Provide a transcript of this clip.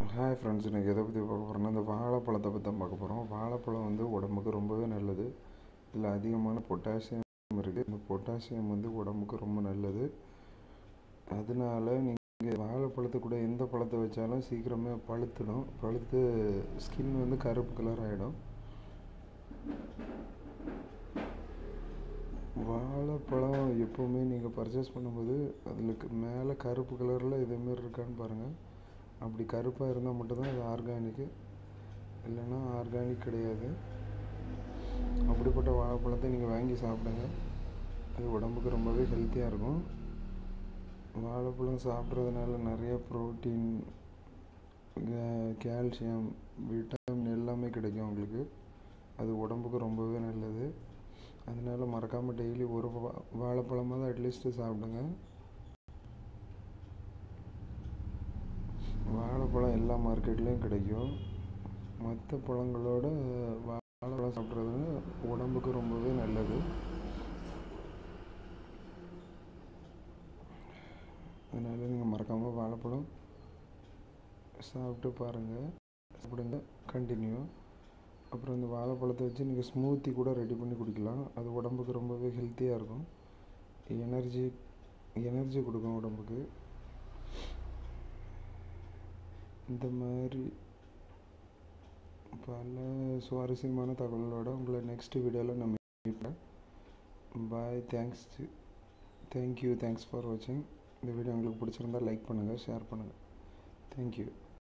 hi friends இன்றைக்கி எதை பற்றி பார்க்க போகிறோம்னா இந்த வாழைப்பழத்தை பற்றி தான் பார்க்க போகிறோம் வாழைப்பழம் வந்து உடம்புக்கு ரொம்பவே நல்லது இதில் அதிகமான பொட்டாசியம் இருக்குது இந்த பொட்டாசியம் வந்து உடம்புக்கு ரொம்ப நல்லது அதனால நீங்கள் வாழைப்பழத்தை கூட எந்த பழத்தை வச்சாலும் சீக்கிரமே பழுத்துடும் பழுத்து ஸ்கின் வந்து கருப்பு கலர் ஆகிடும் வாழைப்பழம் எப்போவுமே நீங்கள் பர்ச்சேஸ் பண்ணும்போது அதுக்கு மேலே கருப்பு கலரில் இதேமாரி இருக்கான்னு பாருங்கள் அப்படி கருப்பாக இருந்தால் மட்டும்தான் அது ஆர்கானிக்கு இல்லைன்னா ஆர்கானிக் கிடையாது அப்படிப்பட்ட வாழைப்பழத்தை நீங்கள் வாங்கி சாப்பிடுங்க அது உடம்புக்கு ரொம்பவே ஹெல்த்தியாக இருக்கும் வாழைப்பழம் சாப்பிட்றதுனால நிறைய ப்ரோட்டீன் கால்சியம் விட்டமின் எல்லாமே கிடைக்கும் உங்களுக்கு அது உடம்புக்கு ரொம்பவே நல்லது அதனால மறக்காமல் டெய்லி ஒரு வா வாழைப்பழமாவது அட்லீஸ்ட்டு சாப்பிடுங்க வாழைப்பழம் எல்லா மார்க்கெட்லேயும் கிடைக்கும் மற்ற பழங்களோட வாழைப்பழம் சாப்பிட்றது உடம்புக்கு ரொம்பவே நல்லது அதனால் நீங்கள் மறக்காமல் வாழைப்பழம் சாப்பிட்டு பாருங்கள் சாப்பிடுங்க கண்டினியூ அப்புறம் இந்த வாழைப்பழத்தை வச்சு நீங்கள் ஸ்மூத்தி கூட ரெடி பண்ணி குடிக்கலாம் அது உடம்புக்கு ரொம்பவே ஹெல்த்தியாக இருக்கும் எனர்ஜி எனர்ஜி கொடுக்கும் உடம்புக்கு இந்த மாதிரி பல சுவாரஸ்யமான தகவலோட உங்களை நெக்ஸ்ட் வீடியோவில் நான் மீட் பண்ணேன் bye thanks thank you thanks for வாட்சிங் இந்த வீடியோ உங்களுக்கு பிடிச்சிருந்தா லைக் பண்ணுங்கள் ஷேர் பண்ணுங்கள் தேங்க்யூ